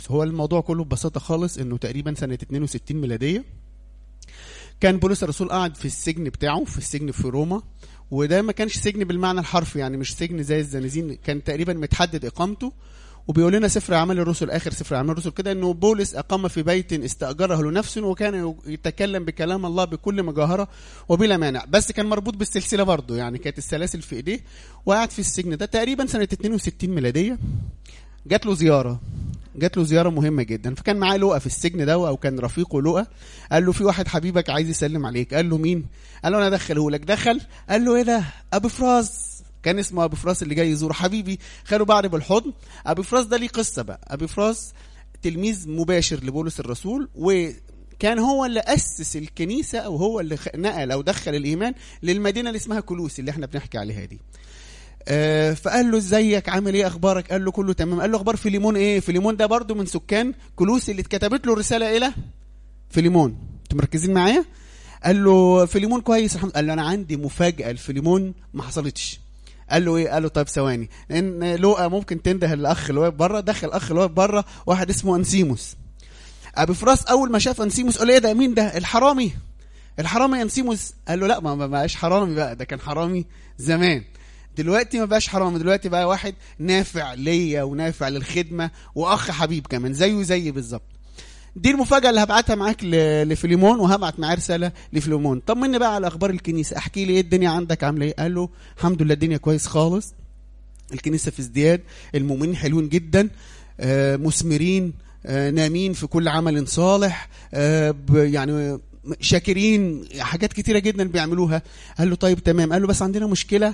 هو الموضوع كله ببساطه خالص انه تقريبا سنه 62 ميلاديه كان بولس الرسول قاعد في السجن بتاعه في السجن في روما وده ما كانش سجن بالمعنى الحرفي يعني مش سجن زي الزنازين كان تقريبا متحدد اقامته وبيقول لنا سفر اعمال الرسل اخر سفر اعمال الرسل كده انه بولس اقام في بيت استاجره لنفسه وكان يتكلم بكلام الله بكل مجاهره وبلا مانع بس كان مربوط بالسلسله برضه يعني كانت السلاسل في ايديه وقعد في السجن ده تقريبا سنه 62 ميلاديه جات له زياره جات له زياره مهمه جدا فكان معاه لؤى في السجن ده او كان رفيقه لؤى قال له في واحد حبيبك عايز يسلم عليك قال له مين قال له انا ادخله لك دخل قال له ايه ده ابو فراس كان اسمه ابو فراس اللي جاي يزوره حبيبي خدوا بعض بالحضن ابو فراس ده ليه قصه بقى ابو فراس تلميذ مباشر لبولس الرسول وكان هو اللي اسس الكنيسه او هو اللي نقل او دخل الايمان للمدينه اللي اسمها كلوس اللي احنا بنحكي عليها دي آه فقال له ازيك عامل ايه اخبارك قال له كله تمام قال له اخبار فيليمون ايه فيليمون ده برضو من سكان كلوس اللي اتكتبت له رساله الى فيليمون انتوا مركزين معايا قال له فيليمون كويس قال له انا عندي مفاجاه لفيليمون ما حصلتش قال له ايه قال له طيب ثواني ان لوقا ممكن تنده الاخ اللي واقف بره دخل الاخ اللي واقف بره واحد اسمه انسيموس ابي فراس اول ما شاف انسيموس قال له ايه ده مين ده الحرامي الحرامي انسيموس قال له لا ما بقاش حرامي بقى ده كان حرامي زمان دلوقتي ما بقاش حرامي دلوقتي بقى واحد نافع ليا ونافع للخدمه واخ حبيب كمان زيه زيي بالظبط دي المفاجاه اللي هبعتها معاك لفيليمون وهبعت معاه رساله لفيليمون طمني بقى على اخبار الكنيسه احكي لي ايه الدنيا عندك عامله ايه قال له الحمد لله الدنيا كويس خالص الكنيسه في ازدياد المؤمنين حلوين جدا آه مثمرين آه نامين في كل عمل صالح آه يعني شاكرين حاجات كتيره جدا بيعملوها قال له طيب تمام قال له بس عندنا مشكله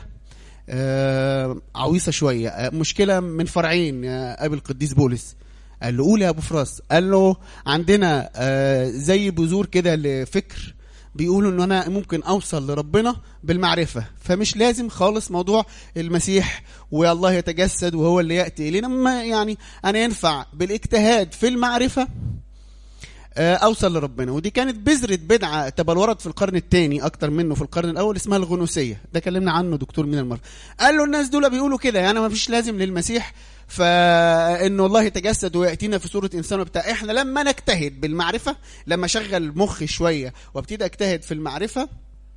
آه عويصه شويه آه مشكله من فرعين يا ابي القديس بولس قال له قول يا ابو فراس قال له عندنا آه زي بذور كده لفكر بيقولوا ان انا ممكن اوصل لربنا بالمعرفه فمش لازم خالص موضوع المسيح والله يتجسد وهو اللي ياتي الينا ما يعني انا ينفع بالاجتهاد في المعرفه اوصل لربنا ودي كانت بذره بدعه تبلورت في القرن الثاني اكتر منه في القرن الاول اسمها الغنوسيه ده كلمنا عنه دكتور من المره قال له الناس دول بيقولوا كده يعني ما فيش لازم للمسيح فانه الله يتجسد وياتينا في صوره انسان وبتاع احنا لما نجتهد بالمعرفه لما اشغل مخي شويه وابتدي اجتهد في المعرفه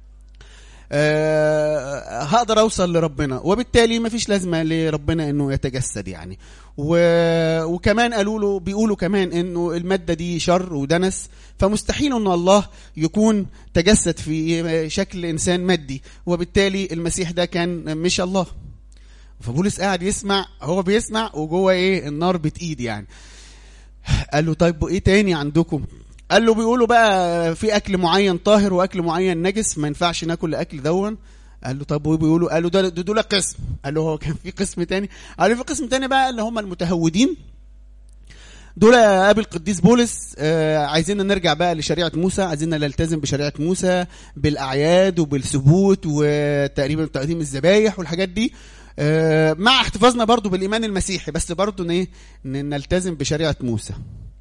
أه هقدر اوصل لربنا وبالتالي ما فيش لازمه لربنا انه يتجسد يعني و... وكمان قالوا له بيقولوا كمان انه الماده دي شر ودنس فمستحيل ان الله يكون تجسد في شكل انسان مادي وبالتالي المسيح ده كان مش الله فبولس قاعد يسمع هو بيسمع وجوه ايه النار بتقيد يعني قال له طيب ايه تاني عندكم قال له بيقولوا بقى في اكل معين طاهر واكل معين نجس ما ينفعش ناكل الاكل دون قال له طب بيقولوا قالوا ده دول قسم قال له هو كان في قسم تاني قال له في قسم تاني بقى اللي هم المتهودين دول ابي القديس بولس آه عايزين نرجع بقى لشريعه موسى عايزين نلتزم بشريعه موسى بالاعياد وبالثبوت وتقريبا تقديم الذبايح والحاجات دي آه مع احتفاظنا برضو بالايمان المسيحي بس برضو ايه نلتزم بشريعه موسى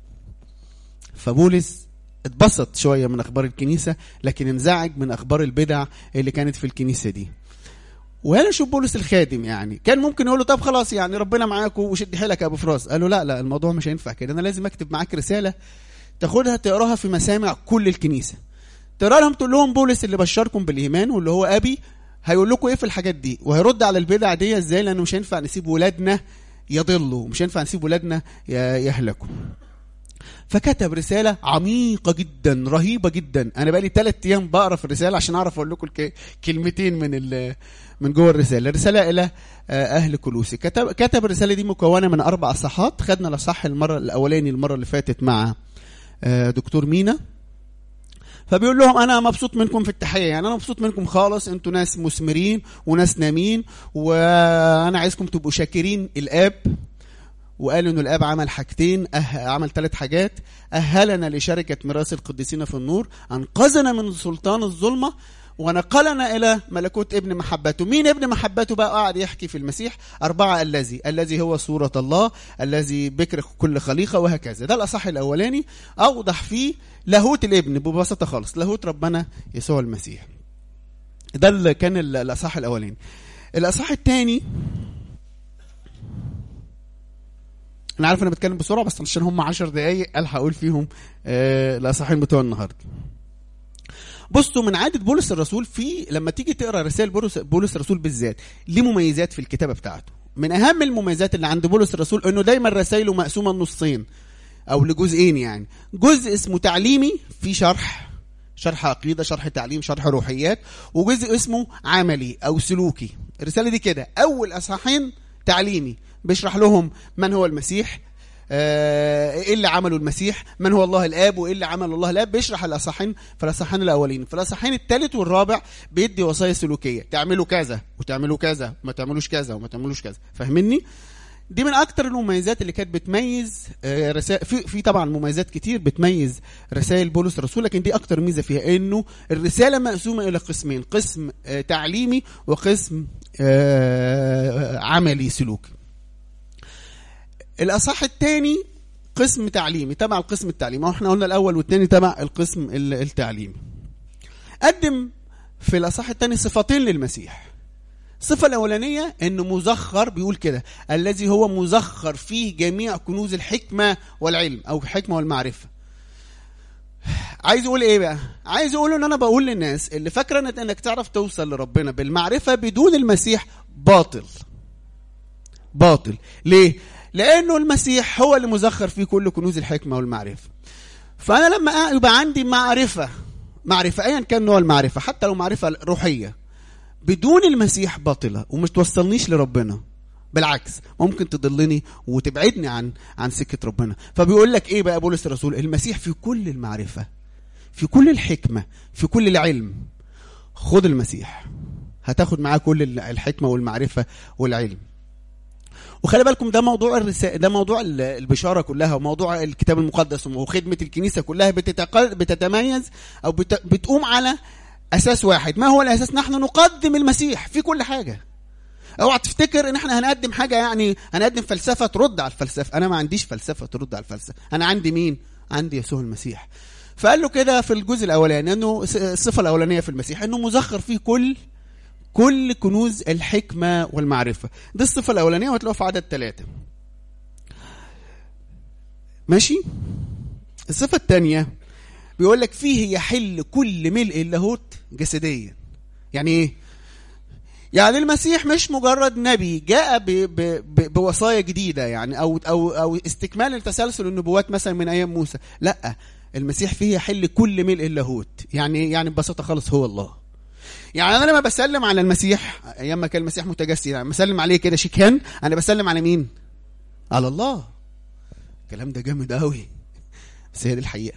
فبولس اتبسط شويه من اخبار الكنيسه لكن انزعج من اخبار البدع اللي كانت في الكنيسه دي وهنا شوف بولس الخادم يعني كان ممكن يقول له طب خلاص يعني ربنا معاكم وشد حيلك يا ابو فراس قال له لا لا الموضوع مش هينفع كده انا لازم اكتب معاك رساله تاخدها تقراها في مسامع كل الكنيسه تقرا لهم تقول لهم بولس اللي بشركم بالايمان واللي هو ابي هيقول لكم ايه في الحاجات دي وهيرد على البدع دي ازاي لانه مش هينفع نسيب ولادنا يضلوا مش هينفع نسيب ولادنا يهلكوا فكتب رسالة عميقة جدا رهيبة جدا أنا بقالي ثلاث أيام بقرا في الرسالة عشان أعرف أقول لكم كلمتين من من جوه الرسالة الرسالة إلى أهل كلوسي كتب كتب الرسالة دي مكونة من أربع صحات خدنا الأصح المرة الأولاني المرة اللي فاتت مع دكتور مينا فبيقول لهم انا مبسوط منكم في التحيه يعني انا مبسوط منكم خالص انتوا ناس مثمرين وناس نامين وانا عايزكم تبقوا شاكرين الاب وقالوا ان الاب عمل حاجتين أه عمل ثلاث حاجات اهلنا لشركه ميراث القديسين في النور انقذنا من سلطان الظلمه ونقلنا الى ملكوت ابن محبته مين ابن محبته بقى قاعد يحكي في المسيح أربعة الذي الذي هو صورة الله الذي بكر كل خليقة وهكذا ده الأصح الأولاني أوضح فيه لاهوت الابن ببساطة خالص لاهوت ربنا يسوع المسيح ده اللي كان الأصح الأولاني الأصح الثاني انا عارف انا بتكلم بسرعه بس عشان هم 10 دقايق الحق اقول فيهم آه الاصحاحين بتوع النهارده بصوا من عاده بولس الرسول في لما تيجي تقرا رسائل بولس بولس الرسول بالذات ليه مميزات في الكتابه بتاعته من اهم المميزات اللي عند بولس الرسول انه دايما رسائله مقسومه لنصين او لجزئين يعني جزء اسمه تعليمي في شرح شرح عقيده شرح تعليم شرح روحيات وجزء اسمه عملي او سلوكي الرساله دي كده اول اصحاحين تعليمي بيشرح لهم من هو المسيح آه، ايه اللي عمله المسيح من هو الله الاب وايه اللي عمل الله الاب بيشرح الاصحاحين في الاصحاحين الاولين في الاصحاحين الثالث والرابع بيدي وصايا سلوكيه تعملوا كذا وتعملوا كذا وما تعملوش كذا وما تعملوش كذا فاهمني دي من اكتر المميزات اللي كانت بتميز آه، رسائل في في طبعا مميزات كتير بتميز رسائل بولس الرسول لكن دي اكتر ميزه فيها انه الرساله مقسومه الى قسمين قسم آه، تعليمي وقسم آه، عملي سلوكي الاصح الثاني قسم تعليمي تبع القسم التعليمي واحنا قلنا الاول والثاني تبع القسم ال- التعليمي قدم في الاصح الثاني صفتين للمسيح الصفة الأولانية إنه مزخر بيقول كده الذي هو مزخر فيه جميع كنوز الحكمة والعلم أو الحكمة والمعرفة. عايز يقول إيه بقى؟ عايز يقول إن أنا بقول للناس اللي فاكرة إنك- إنك تعرف توصل لربنا بالمعرفة بدون المسيح باطل. باطل، ليه؟ لأنه المسيح هو اللي مزخر فيه كل كنوز الحكمة والمعرفة. فأنا لما يبقى عندي معرفة معرفة أيا كان نوع المعرفة حتى لو معرفة روحية بدون المسيح باطلة ومش توصلنيش لربنا بالعكس ممكن تضلني وتبعدني عن عن سكة ربنا فبيقول لك ايه بقى بولس الرسول المسيح في كل المعرفة في كل الحكمة في كل العلم خد المسيح هتاخد معاه كل ال- الحكمة والمعرفة والعلم وخلي بالكم ده موضوع الرسالة ده موضوع ال- البشارة كلها وموضوع الكتاب المقدس وخدمة الكنيسة كلها بتتق- بتتميز أو بت- بتقوم على أساس واحد ما هو الأساس نحن نقدم المسيح في كل حاجة اوعى تفتكر ان احنا هنقدم حاجه يعني هنقدم فلسفه ترد على الفلسفه انا ما عنديش فلسفه ترد على الفلسفه انا عندي مين عندي يسوع المسيح فقال له كده في الجزء الاولاني انه س- الصفه الاولانيه في المسيح انه مزخر فيه كل كل كنوز الحكمه والمعرفه دي الصفه الاولانيه وهتلاقوها في عدد ثلاثة ماشي الصفه الثانيه بيقول لك فيه يحل كل ملء اللاهوت جسديا يعني ايه يعني المسيح مش مجرد نبي جاء ب ب ب بوصايا جديده يعني او او او استكمال لتسلسل النبوات مثلا من ايام موسى لا المسيح فيه يحل كل ملء اللاهوت يعني يعني ببساطه خالص هو الله يعني انا لما بسلم على المسيح ايام ما كان المسيح متجسد يعني بسلم عليه كده شيكان انا بسلم على مين على الله الكلام ده جامد قوي بس هي دي الحقيقه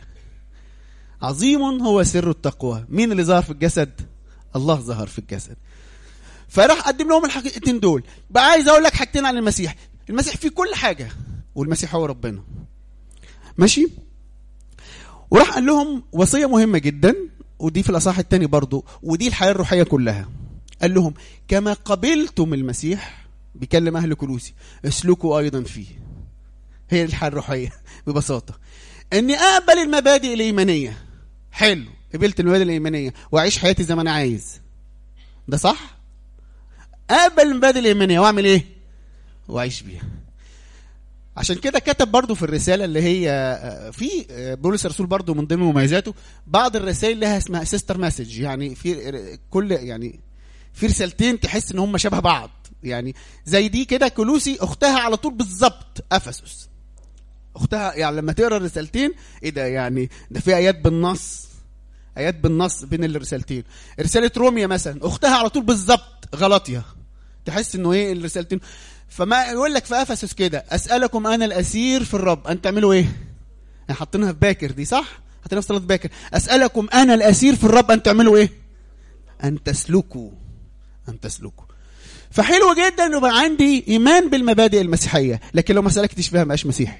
عظيم هو سر التقوى مين اللي ظهر في الجسد الله ظهر في الجسد فراح قدم لهم الحاجتين دول بقى عايز اقول لك حاجتين عن المسيح المسيح فيه كل حاجه والمسيح هو ربنا ماشي وراح قال لهم وصيه مهمه جدا ودي في الاصحاح الثاني برضو ودي الحياه الروحيه كلها قال لهم كما قبلتم المسيح بيكلم اهل كلوسي اسلكوا ايضا فيه هي دي الحياه الروحيه ببساطه اني اقبل المبادئ الايمانيه حلو قبلت المبادئ الايمانيه واعيش حياتي زي ما انا عايز ده صح اقبل المبادئ الايمانيه واعمل ايه واعيش بيها عشان كده كتب برضو في الرساله اللي هي آه، في آه، بولس الرسول برضو من ضمن مميزاته بعض الرسائل لها اسمها سيستر مسج يعني في ر- كل يعني في رسالتين تحس ان هم شبه بعض يعني زي دي كده كلوسي اختها على طول بالظبط افسس اختها يعني لما تقرا الرسالتين ايه ده يعني ده في ايات بالنص ايات بالنص بين الرسالتين رساله روميا مثلا اختها على طول بالظبط غلطيا تحس انه ايه الرسالتين فما يقول لك في افسس كده اسالكم انا الاسير في الرب ان تعملوا ايه يعني حاطينها في باكر دي صح حاطينها في صلاه باكر اسالكم انا الاسير في الرب ان تعملوا ايه ان تسلكوا ان تسلكوا فحلو جدا انه يبقى عندي ايمان بالمبادئ المسيحيه لكن لو ما سلكتش فيها مبقاش مسيحي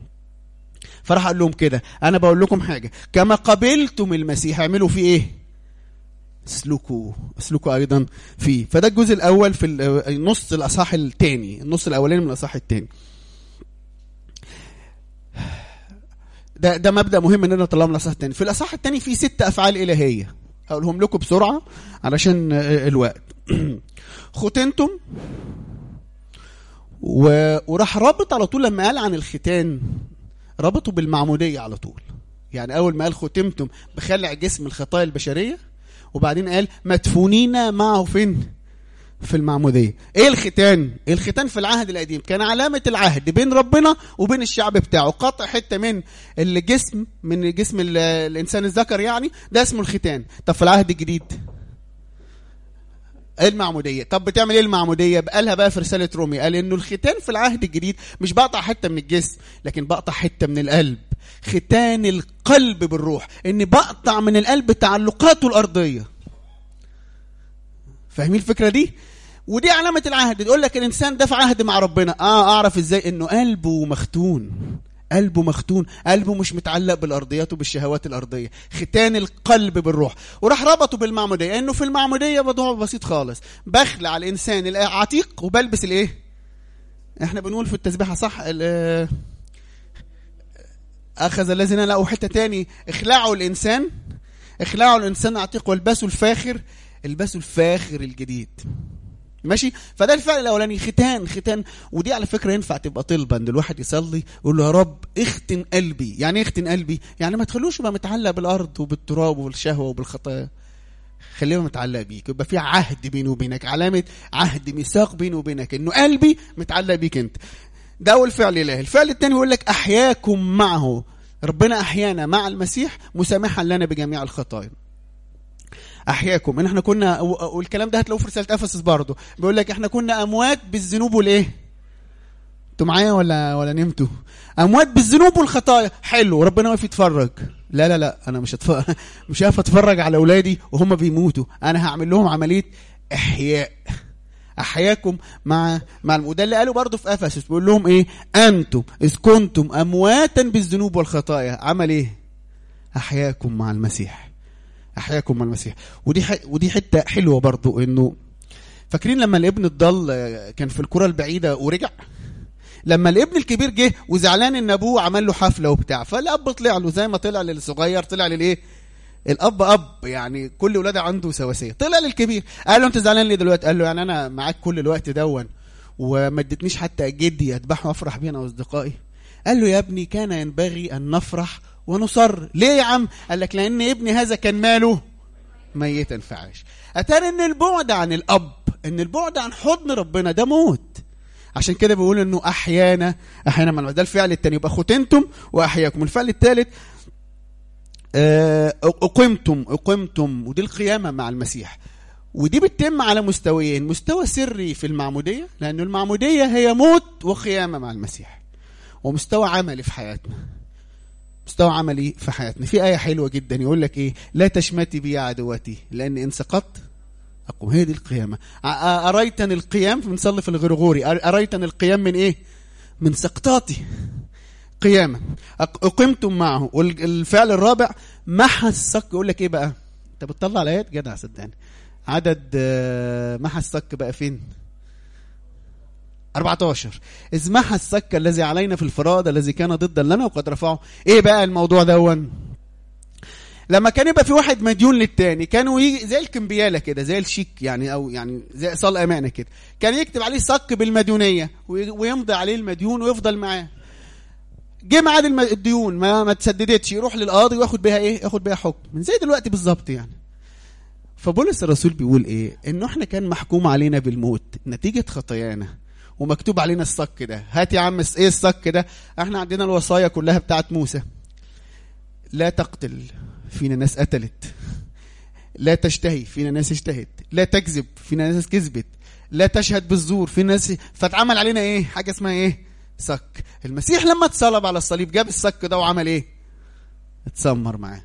فراح قال لهم كده انا بقول لكم حاجه كما قبلتم المسيح اعملوا فيه ايه اسلكوا اسلكوا ايضا فيه فده الجزء الاول في ال- نص الاصحاح الثاني النص الاولاني من الاصحاح الثاني ده ده مبدا مهم اننا نطلعه من الاصحاح الثاني في الاصحاح الثاني في ست افعال الهيه هقولهم لكم بسرعه علشان آه، الوقت ختنتم و... وراح رابط على طول لما قال عن الختان ربطه بالمعموديه على طول يعني اول ما قال ختمتم بخلع جسم الخطايا البشريه وبعدين قال مدفونين معه فين في المعموديه ايه الختان الختان في العهد القديم كان علامه العهد بين ربنا وبين الشعب بتاعه قطع حته من الجسم من جسم ال- الانسان الذكر يعني ده اسمه الختان طب في العهد الجديد ايه المعموديه طب بتعمل ايه المعموديه قالها بقى في رساله رومي قال انه الختان في العهد الجديد مش بقطع حته من الجسم لكن بقطع حته من القلب ختان القلب بالروح ان بقطع من القلب تعلقاته الارضيه فاهمين الفكره دي ودي علامة العهد تقول لك الإنسان ده في عهد مع ربنا آه أعرف إزاي إنه قلبه مختون قلبه مختون قلبه مش متعلق بالأرضيات وبالشهوات الأرضية ختان القلب بالروح وراح ربطه بالمعمودية إنه في المعمودية موضوع بسيط خالص بخلع الإنسان العتيق وبلبس الإيه إحنا بنقول في التسبيحة صح ال- أخذ الذين لقوا حتة تاني اخلعوا الإنسان اخلعوا الإنسان عتيق والبسوا الفاخر البسوا الفاخر الجديد ماشي فده الفعل الاولاني ختان ختان ودي على فكره ينفع تبقى طلبا ان الواحد يصلي يقول له يا رب اختن قلبي يعني ايه اختن قلبي يعني ما تخلوش يبقى متعلق بالارض وبالتراب وبالشهوه وبالخطايا خليه متعلق بيك يبقى في عهد بيني وبينك علامه عهد ميثاق بيني وبينك انه قلبي متعلق بيك انت ده اول فعل اله الفعل الثاني يقول لك احياكم معه ربنا احيانا مع المسيح مسامحا لنا بجميع الخطايا احياكم ان احنا كنا و- والكلام ده هتلاقوه في رساله افسس برضه بيقول لك احنا كنا اموات بالذنوب والايه انتوا معايا ولا ولا نمتوا اموات بالذنوب والخطايا حلو ربنا واقف يتفرج لا لا لا انا مش هتف... مش هقف اتفرج على اولادي وهم بيموتوا انا هعمل لهم عمليه احياء احياكم مع مع وده اللي قالوا برضه في افسس بيقول لهم ايه انتم اذ كنتم امواتا بالذنوب والخطايا عمل ايه احياكم مع المسيح احياكم مع المسيح ودي ح... ودي حته حلوه برضو انه فاكرين لما الابن الضال آه، كان في الكره البعيده ورجع لما الابن الكبير جه وزعلان ان ابوه عمل له حفله وبتاع فالاب طلع له زي ما طلع للصغير طلع للايه الاب اب يعني كل ولاده عنده سواسيه طلع للكبير قال له انت زعلان ليه دلوقتي قال له يعني انا معاك كل الوقت دون وما اديتنيش حتى جدي اذبحه وافرح بيه انا واصدقائي قال له يا ابني كان ينبغي ان نفرح ونصر ليه يا عم قال لك لان ابني هذا كان ماله ميتا فعاش اتاري ان البعد عن الاب ان البعد عن حضن ربنا ده موت عشان كده بيقول انه احيانا احيانا مع ده الفعل الثاني يبقى ختنتم واحياكم الفعل الثالث آه، اقمتم اقمتم ودي القيامه مع المسيح ودي بتتم على مستويين مستوى سري في المعموديه لان المعموديه هي موت وقيامه مع المسيح ومستوى عملي في حياتنا مستوى عملي في حياتنا في آية حلوة جدا يقول لك إيه لا تشمتي بي يا عدوتي لأن إن سقطت أقوم هي دي القيامة أ- أ- أريتني القيام بنصلي في الغرغوري أر- أريتني القيام من إيه من سقطاتي قيامة أق- أقمتم معه والفعل الرابع محى الصك يقول لك إيه بقى أنت بتطلع الآيات جدع صدقني عدد آه، محى الصك بقى فين 14 إذ محى السك الذي علينا في الفراد الذي كان ضدا لنا وقد رفعه ايه بقى الموضوع دون لما كان يبقى في واحد مديون للتاني كانوا يجي زي الكمبياله كده زي الشيك يعني او يعني زي ايصال امانه كده كان يكتب عليه صك بالمديونيه وي- ويمضي عليه المديون ويفضل معاه جه ميعاد الم- الديون ما ما تسددتش يروح للقاضي وياخد بيها ايه ياخد بيها حكم من زي دلوقتي بالظبط يعني فبولس الرسول بيقول ايه انه احنا كان محكوم علينا بالموت نتيجه خطايانا ومكتوب علينا الصك ده هات يا عم ايه الصك ده احنا عندنا الوصايا كلها بتاعت موسى لا تقتل فينا ناس قتلت لا تشتهي فينا ناس اشتهت لا تكذب فينا ناس كذبت لا تشهد بالزور في ناس فاتعمل علينا ايه حاجه اسمها ايه صك المسيح لما اتصلب على الصليب جاب الصك ده وعمل ايه اتسمر معاه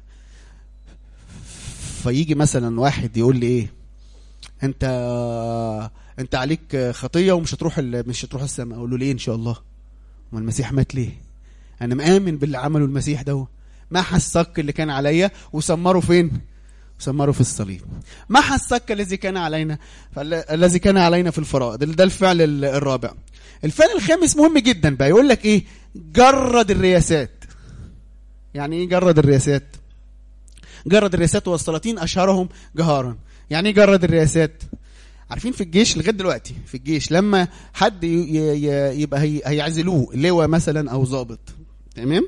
فيجي مثلا واحد يقول لي ايه انت انت عليك خطيه ومش هتروح ال... مش هتروح السماء اقول له ليه ان شاء الله ما المسيح مات ليه انا مآمن باللي عمله المسيح ده محى الصك اللي كان عليا وسمره فين سمره في الصليب محى الصك الذي كان علينا فال- الذي كان علينا في الفرائض ده الفعل ال- الرابع الفعل الخامس مهم جدا بقى يقول لك ايه جرد الرياسات يعني ايه جرد الرياسات جرد الرياسات والسلاطين اشهرهم جهارا يعني ايه جرد الرياسات عارفين في الجيش لغايه دلوقتي في الجيش لما حد ي- ي- ي- يبقى هي- هيعزلوه لواء مثلا او ضابط تمام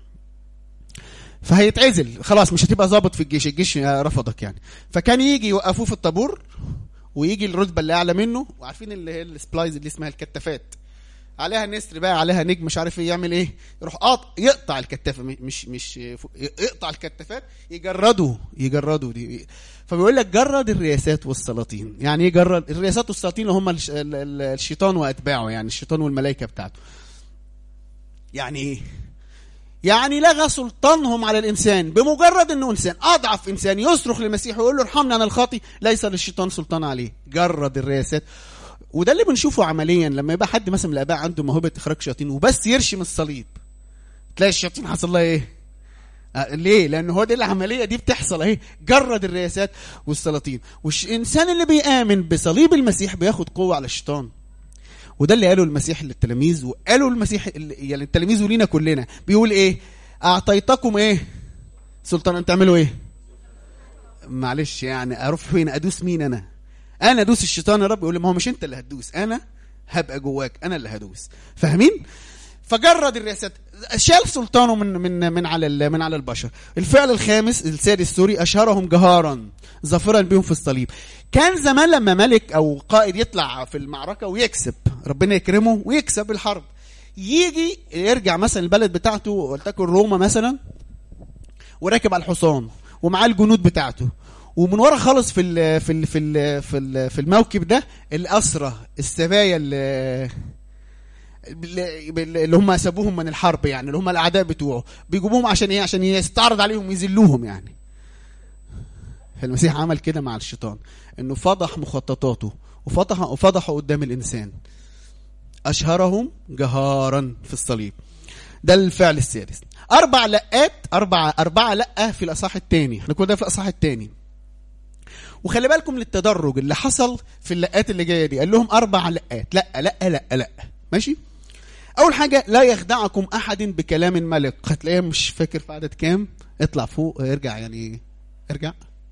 فهيتعزل خلاص مش هتبقى ضابط في الجيش الجيش رفضك يعني فكان يجي يوقفوه في الطابور ويجي الرتبه اللي اعلى منه وعارفين اللي هي السبلايز اللي اسمها الكتافات عليها نسر بقى عليها نجم مش عارف ايه يعمل ايه يروح قاطع يقطع الكتافه م- مش مش يقطع الكتافات يجردوا يجردوا دي فبيقول لك جرد الرياسات والسلاطين يعني ايه جرد الرياسات والسلاطين اللي هم الش- ال- ال- الشيطان واتباعه يعني الشيطان والملائكه بتاعته يعني ايه يعني لغى سلطانهم على الانسان بمجرد انه انسان اضعف انسان يصرخ للمسيح ويقول له ارحمني عن الخاطي ليس للشيطان سلطان عليه جرد الرياسات وده اللي بنشوفه عمليا لما يبقى حد مثلا من الاباء عنده موهبه اخراج شياطين وبس يرشم الصليب تلاقي الشياطين حصل لها ايه آه، ليه؟ لأن هو دي العملية دي بتحصل اهي جرد الرياسات والسلاطين والإنسان اللي بيآمن بصليب المسيح بياخد قوة على الشيطان وده اللي قاله المسيح للتلاميذ وقاله المسيح يعني التلاميذ ولينا كلنا بيقول ايه اعطيتكم ايه سلطان ان تعملوا ايه معلش يعني اروح فين ادوس مين انا انا ادوس الشيطان يا رب يقول لي ما هو مش انت اللي هتدوس انا هبقى جواك انا اللي هدوس فاهمين فجرد الرياسات شال سلطانه من من من على ال- من على البشر الفعل الخامس السادس سوري اشهرهم جهارا ظافرا بهم في الصليب كان زمان لما ملك او قائد يطلع في المعركه ويكسب ربنا يكرمه ويكسب الحرب يجي يرجع مثلا البلد بتاعته ولتكن روما مثلا وراكب على الحصان ومعاه الجنود بتاعته ومن ورا خالص في ال في ال في ال في, ال في الموكب ده الاسرى السبايا اللي اللي هم سابوهم من الحرب يعني اللي هم الاعداء بتوعه بيجيبوهم عشان ايه عشان يستعرض عليهم يذلوهم يعني فالمسيح عمل كده مع الشيطان انه فضح مخططاته وفضح وفضحه قدام الانسان اشهرهم جهارا في الصليب ده الفعل السادس اربع لقات اربع اربعه لقه في الاصحاح الثاني احنا كنا في الاصحاح الثاني وخلي بالكم للتدرج اللي حصل في اللقات اللي جايه دي قال لهم اربع لقات لا لا لا لا ماشي اول حاجه لا يخدعكم احد بكلام الملك هتلاقيها مش فاكر في عدد كام اطلع فوق ارجع يعني ارجع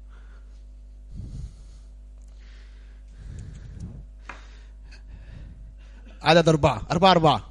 عدد أربعة أربعة أربعة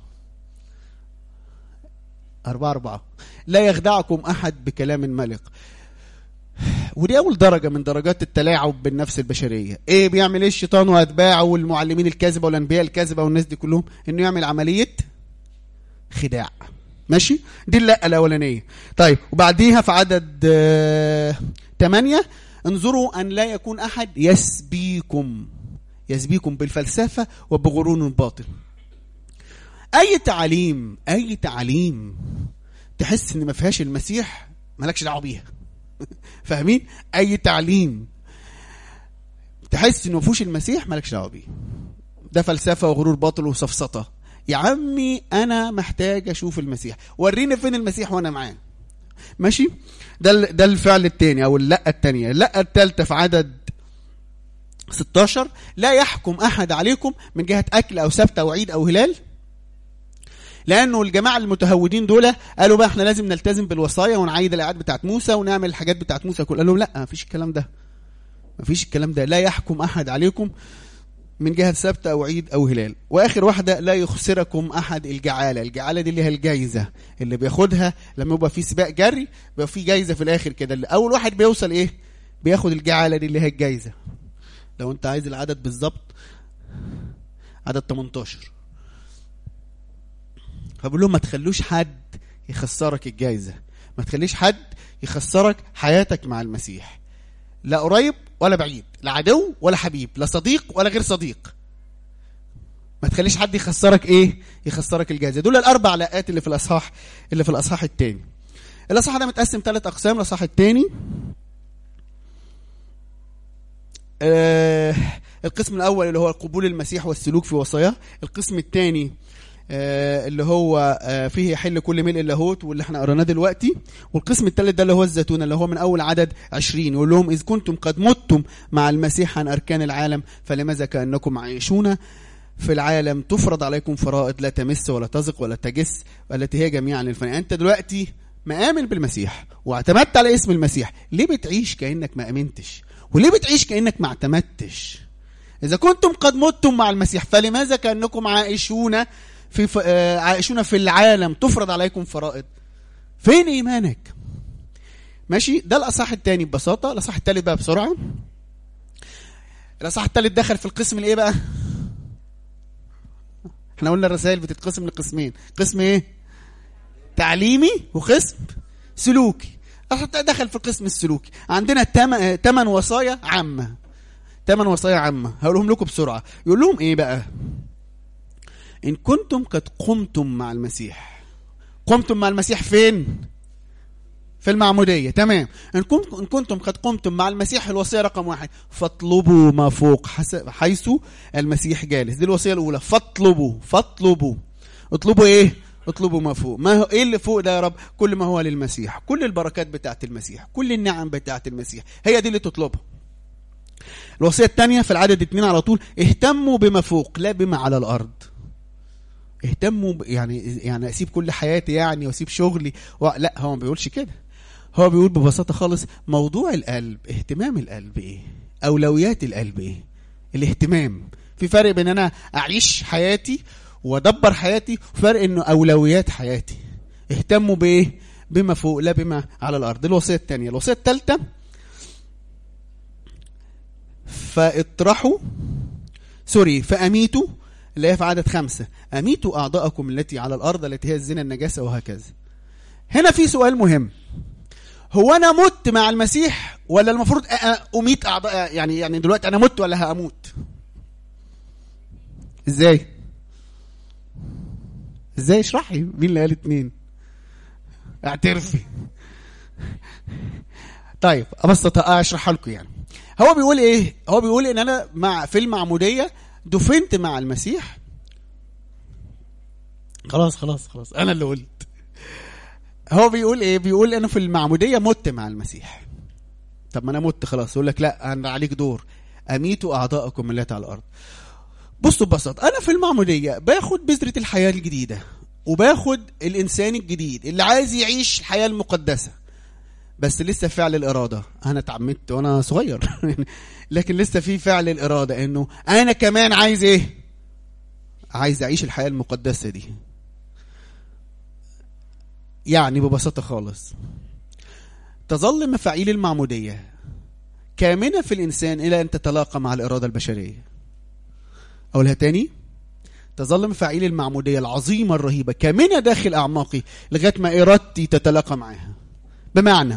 أربعة أربعة لا يخدعكم أحد بكلام الملك ودي أول درجة من درجات التلاعب بالنفس البشرية إيه بيعمل إيه الشيطان وأتباعه والمعلمين الكاذبة والأنبياء الكاذبة والناس دي كلهم إنه يعمل عملية خداع ماشي دي اللقة الأولانية طيب وبعديها في عدد آه، تمانية انظروا أن لا يكون أحد يسبيكم يسبيكم بالفلسفة وبغرور باطل أي تعليم أي تعليم تحس إن ما فيهاش المسيح مالكش دعوة بيها فاهمين أي تعليم تحس إنه ما فيهوش المسيح مالكش دعوة بيه ده فلسفة وغرور باطل وسفسطة يا عمي أنا محتاج أشوف المسيح وريني فين المسيح وأنا معاه ماشي ده ال- ده الفعل الثاني او اللقه الثانيه اللقه الثالثه في عدد 16 لا يحكم احد عليكم من جهه اكل او سبت او عيد او هلال لانه الجماعه المتهودين دول قالوا بقى احنا لازم نلتزم بالوصايا ونعيد الاعياد بتاعت موسى ونعمل الحاجات بتاعت موسى كل قالوا لا مفيش الكلام ده مفيش الكلام ده لا يحكم احد عليكم من جهه سبت او عيد او هلال واخر واحده لا يخسركم احد الجعاله الجعاله دي اللي هي الجايزه اللي بياخدها لما يبقى في سباق جري بيبقى في جايزه في الاخر كده اللي اول واحد بيوصل ايه بياخد الجعاله دي اللي هي الجايزه لو انت عايز العدد بالظبط عدد 18 فبقول لهم ما تخلوش حد يخسرك الجايزه ما تخليش حد يخسرك حياتك مع المسيح لا قريب ولا بعيد لا عدو ولا حبيب لا صديق ولا غير صديق ما تخليش حد يخسرك ايه يخسرك الجائزه دول الاربع لقات اللي في الاصحاح اللي في الاصحاح الثاني الاصحاح ده متقسم ثلاث اقسام الاصحاح الثاني آه القسم الاول اللي هو قبول المسيح والسلوك في وصاياه القسم الثاني آه اللي هو آه فيه يحل كل ملء اللاهوت واللي احنا قريناه دلوقتي والقسم الثالث ده اللي هو الزيتون اللي هو من اول عدد 20 يقول لهم اذ كنتم قد متم مع المسيح عن اركان العالم فلماذا كانكم عايشون في العالم تفرض عليكم فرائض لا تمس ولا تزق ولا تجس والتي هي جميعا للفناء انت دلوقتي مآمن بالمسيح واعتمدت على اسم المسيح ليه بتعيش كأنك ما امنتش وليه بتعيش كأنك ما اعتمدتش اذا كنتم قد متم مع المسيح فلماذا كانكم عائشون في ف... آه، عائشون في العالم تفرض عليكم فرائض فين ايمانك ماشي ده الاصح الثاني ببساطه الاصح الثالث بقى بسرعه الاصح الثالث دخل في القسم الايه بقى احنا قلنا الرسائل بتتقسم لقسمين قسم ايه تعليمي وقسم سلوكي دخل في القسم السلوكي عندنا ثمان وصايا عامه ثمان وصايا عامه هقولهم لكم بسرعه يقول لهم ايه بقى ان كنتم قد قمتم مع المسيح قمتم مع المسيح فين في المعمودية تمام إن كنتم, إن كنتم قد قمتم مع المسيح الوصية رقم واحد فاطلبوا ما فوق حيث المسيح جالس دي الوصية الأولى فاطلبوا فاطلبوا اطلبوا إيه اطلبوا ما فوق ما هو ايه اللي فوق ده يا رب كل ما هو للمسيح كل البركات بتاعت المسيح كل النعم بتاعت المسيح هي دي اللي تطلبها الوصية الثانية في العدد اتنين على طول اهتموا بما فوق لا بما على الأرض اهتموا يعني يعني اسيب كل حياتي يعني واسيب شغلي و... لا هو ما بيقولش كده هو بيقول ببساطة خالص موضوع القلب اهتمام القلب ايه اولويات القلب ايه الاهتمام في فرق بين انا اعيش حياتي وادبر حياتي وفرق انه اولويات حياتي اهتموا بايه بما فوق لا بما على الارض الوصيه الثانيه الوصيه الثالثه فاطرحوا سوري فاميتوا اللي هي في عدد خمسة أميتوا أعضاءكم التي على الأرض التي هي الزنا النجاسة وهكذا هنا في سؤال مهم هو أنا مت مع المسيح ولا المفروض أميت أعضاء يعني يعني دلوقتي أنا مت ولا هأموت إزاي إزاي اشرحي مين اللي قال اتنين اعترفي طيب ابسط اشرحها لكم يعني هو بيقول ايه هو بيقول ان انا مع في المعموديه دفنت مع المسيح خلاص خلاص خلاص انا اللي قلت هو بيقول ايه بيقول انا في المعموديه مت مع المسيح طب ما انا مت خلاص يقول لك لا انا عليك دور اميتوا اعضاءكم التي على الارض بصوا ببساطه انا في المعموديه باخد بذره الحياه الجديده وباخد الانسان الجديد اللي عايز يعيش الحياه المقدسه بس لسه فعل الاراده انا اتعمدت وانا صغير لكن لسه في فعل الاراده انه انا كمان عايز ايه عايز اعيش الحياه المقدسه دي يعني ببساطه خالص تظل مفاعيل المعموديه كامنه في الانسان الى ان تتلاقى مع الاراده البشريه اقولها تاني تظل مفاعيل المعموديه العظيمه الرهيبه كامنه داخل اعماقي لغايه ما ارادتي تتلاقى معاها بمعنى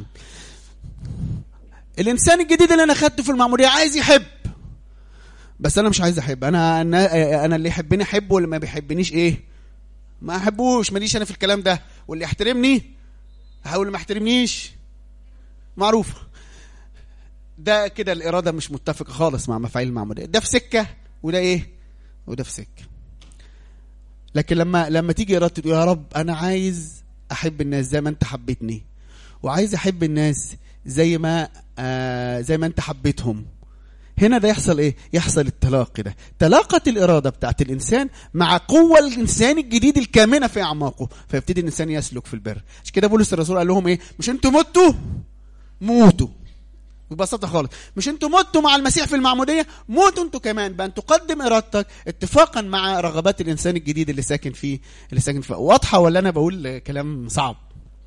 الانسان الجديد اللي انا خدته في المعموديه عايز يحب بس انا مش عايز احب انا انا, أنا اللي يحبني احبه واللي ما بيحبنيش ايه ما احبوش ماليش انا في الكلام ده واللي يحترمني هقول ما يحترمنيش معروفه ده كده الاراده مش متفقه خالص مع مفاعيل المعموديه ده في سكه وده ايه وده في سكه لكن لما لما تيجي ارادتي تقول يا رب انا عايز احب الناس زي ما انت حبيتني وعايز احب الناس زي ما آه زي ما انت حبيتهم هنا ده يحصل ايه يحصل التلاقي ده تلاقة الإرادة بتاعت الإنسان مع قوة الإنسان الجديد الكامنة في أعماقه فيبتدي الإنسان يسلك في البر عشان كده بولس الرسول قال لهم ايه مش انتوا متوا موتوا ببساطة خالص مش انتوا متوا مع المسيح في المعمودية موتوا انتوا كمان بأن تقدم إرادتك اتفاقا مع رغبات الإنسان الجديد اللي ساكن فيه اللي ساكن فيه واضحة ولا أنا بقول كلام صعب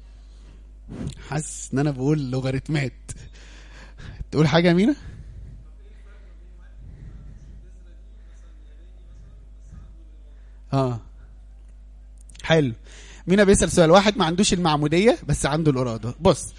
حاسس ان انا بقول لوغاريتمات تقول حاجه يا مينا اه حلو مينا بيسال سؤال واحد ما عندوش المعموديه بس عنده الاراده بص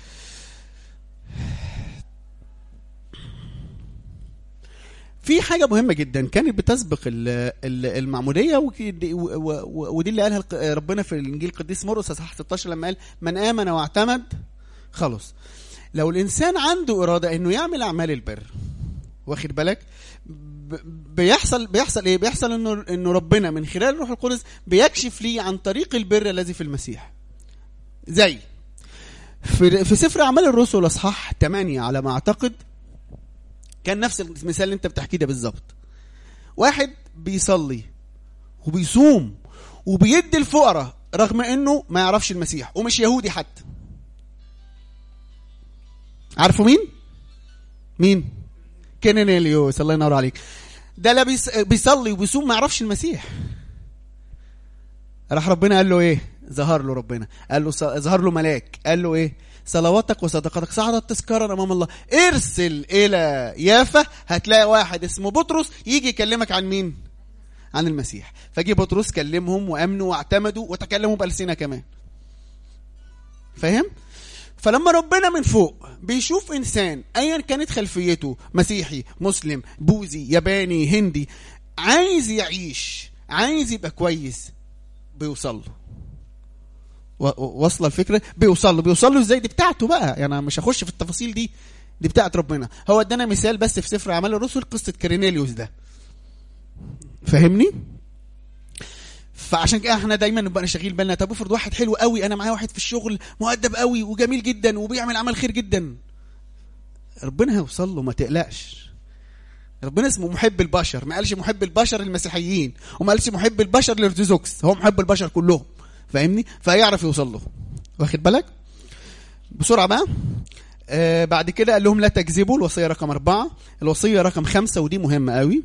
في حاجه مهمه جدا كانت بتسبق المعموديه ودي اللي قالها ربنا في الانجيل القديس مرقس اصحاح 16 لما قال من امن واعتمد خلص لو الانسان عنده اراده انه يعمل اعمال البر واخد بالك بيحصل بيحصل ايه بيحصل انه انه ربنا من خلال الروح القدس بيكشف لي عن طريق البر الذي في المسيح زي في في سفر اعمال الرسل اصحاح 8 على ما اعتقد كان نفس المثال اللي انت بتحكيه ده بالظبط واحد بيصلي وبيصوم وبيدي الفقراء رغم انه ما يعرفش المسيح ومش يهودي حتى عارفوا مين مين كينينيليوس الله ينور عليك ده لا بيص- بيصلي وبيصوم ما يعرفش المسيح راح ربنا قال له ايه ظهر له ربنا قال له ص- ظهر له ملاك قال له ايه صلواتك وصدقاتك صعدت تذكارا امام الله ارسل الى يافا هتلاقي واحد اسمه بطرس يجي يكلمك عن مين عن المسيح فجي بطرس كلمهم وامنوا واعتمدوا وتكلموا بالسنه كمان فاهم فلما ربنا من فوق بيشوف انسان ايا كانت خلفيته مسيحي مسلم بوذي ياباني هندي عايز يعيش عايز يبقى كويس بيوصل له و- و- واصله الفكره بيوصل له بيوصل له ازاي دي بتاعته بقى يعني انا مش هخش في التفاصيل دي دي بتاعت ربنا هو ادانا مثال بس في سفر اعمال الرسل قصه كرينيليوس ده فاهمني فعشان كده احنا دايما نبقى شاغلين بالنا طب افرض واحد حلو قوي انا معايا واحد في الشغل مؤدب قوي وجميل جدا وبيعمل عمل خير جدا ربنا هيوصل له ما تقلقش ربنا اسمه محب البشر ما قالش محب البشر المسيحيين وما قالش محب البشر الارثوذكس هو محب البشر كلهم فاهمني فهيعرف يوصل له واخد بالك بسرعه بقى آه بعد كده قال لهم لا تكذبوا الوصيه رقم أربعة الوصيه رقم خمسة ودي مهمه قوي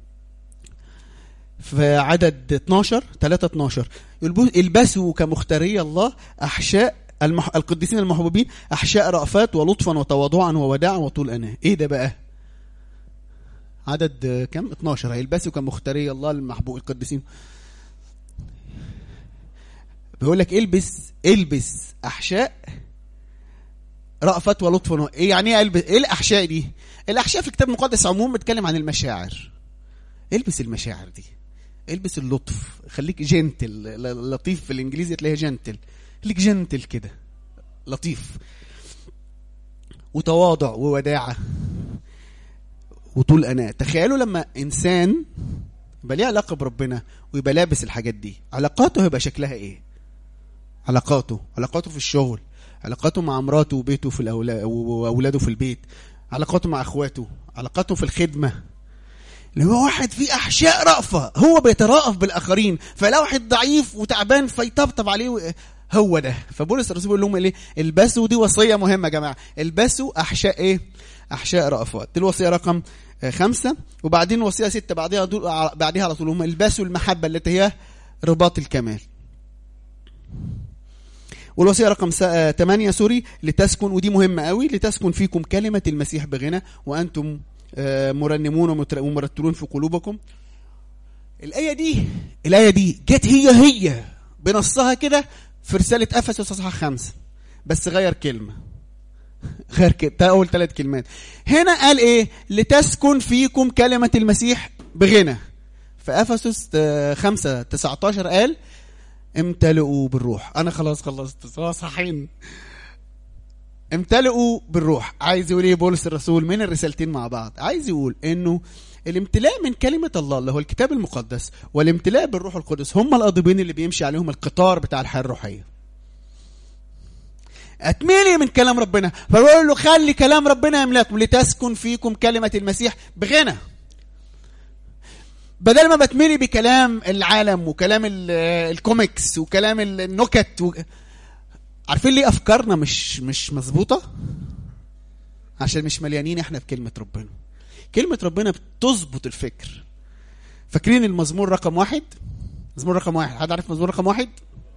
في عدد 12 3 12 يلبو- البسوا كمختاري الله احشاء المح... القديسين المحبوبين احشاء رأفات ولطفا وتواضعا ووداعا وطول اناه ايه ده بقى عدد آه، كم 12 هيلبسوا كمختاري الله المحبوب القديسين بيقول لك البس البس احشاء رأفت ولطف و- ايه يعني ايه البس ايه الاحشاء دي الاحشاء في الكتاب المقدس عموما بتتكلم عن المشاعر البس المشاعر دي البس اللطف خليك جنتل ل- لطيف في الانجليزي تلاقيها جنتل خليك جنتل كده لطيف وتواضع ووداعة وطول أناة تخيلوا لما إنسان يبقى ليه علاقة بربنا ويبقى لابس الحاجات دي علاقاته هيبقى شكلها إيه علاقاته علاقاته في الشغل علاقاته مع مراته وبيته في الأولا- وأولاده في البيت علاقاته مع أخواته علاقاته في الخدمة اللي هو واحد فيه احشاء رأفة هو بيترأف بالاخرين فلو واحد ضعيف وتعبان فيطبطب عليه و- هو ده فبولس الرسول بيقول لهم ايه البسوا دي وصيه مهمه يا جماعه البسوا احشاء ايه احشاء رأفات دي الوصيه رقم آه، خمسة وبعدين وصيه ستة بعدها دول بعدها على طول هم البسوا المحبه التي هي رباط الكمال والوصيه رقم 8 سوري لتسكن ودي مهمه قوي لتسكن فيكم كلمه المسيح بغنى وانتم آه، مرنمون ومتر- ومرتلون في قلوبكم الآية دي الآية دي جت هي هي بنصها كده في رسالة أفسس أصحاح خمسة بس غير كلمة غير كده أول ثلاث كلمات هنا قال إيه لتسكن فيكم كلمة المسيح بغنى في أفسس آه، خمسة 19 قال امتلئوا بالروح أنا خلاص خلصت خلاص صحين امتلئوا بالروح عايز يقول ايه بولس الرسول من الرسالتين مع بعض عايز يقول انه الامتلاء من كلمة الله اللي هو الكتاب المقدس والامتلاء بالروح القدس هم القاضبين اللي بيمشي عليهم القطار بتاع الحياة الروحية اتملي من كلام ربنا فبقول له خلي كلام ربنا يملاكم لتسكن فيكم كلمة المسيح بغنى بدل ما بتملي بكلام العالم وكلام ال- الكوميكس وكلام النكت و... عارفين ليه افكارنا مش مش مظبوطه عشان مش مليانين احنا بكلمه ربنا كلمه ربنا بتظبط الفكر فاكرين المزمور رقم واحد مزمور رقم واحد حد عارف مزمور رقم واحد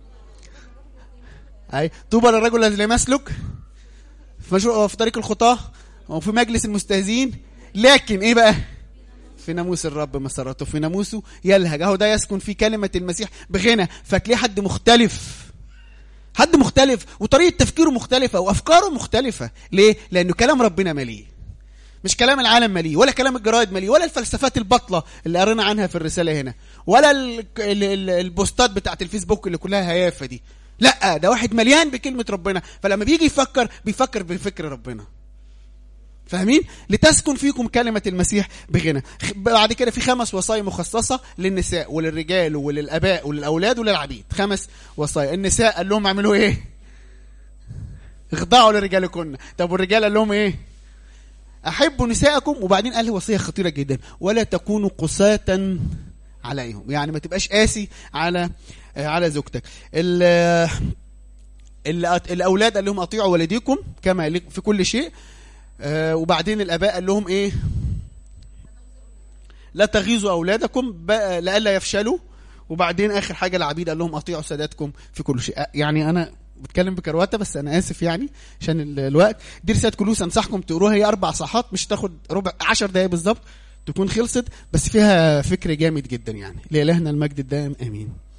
اي طوبى للرجل الذي لا يسلك في مشروع في طريق الخطاه وفي مجلس المستهزئين لكن ايه بقى في ناموس الرب مسرته في ناموسه يلهج اهو ده يسكن في كلمه المسيح بغنى فتلاقيه حد مختلف حد مختلف وطريقه تفكيره مختلفه وافكاره مختلفه ليه لانه كلام ربنا مليء مش كلام العالم مليء ولا كلام الجرايد مليء ولا الفلسفات البطله اللي قرينا عنها في الرساله هنا ولا ال- ال- ال- البوستات بتاعت الفيسبوك اللي كلها هيافه دي لا ده واحد مليان بكلمه ربنا فلما بيجي يفكر بيفكر بفكر ربنا فاهمين لتسكن فيكم كلمة المسيح بغنى خ- بعد كده في خمس وصايا مخصصة للنساء وللرجال وللأباء وللأولاد وللعبيد خمس وصايا النساء قال لهم اعملوا ايه اخضعوا لرجالكن طب والرجال قال لهم ايه احبوا نساءكم وبعدين قال وصية خطيرة جدا ولا تكونوا قساة عليهم يعني ما تبقاش قاسي على آه، على زوجتك ال- ال- الاولاد قال لهم اطيعوا والديكم كما يليق في كل شيء آه، وبعدين الاباء قال لهم ايه لا تغيظوا اولادكم ب- لئلا يفشلوا وبعدين اخر حاجه العبيد قال لهم اطيعوا ساداتكم في كل شيء أ- يعني انا بتكلم بكروته بس انا اسف يعني عشان ال- الوقت دي رساله كلوس انصحكم تقروها هي اربع صفحات مش تاخد ربع عشر دقايق بالظبط تكون خلصت بس فيها فكر جامد جدا يعني لالهنا المجد الدائم امين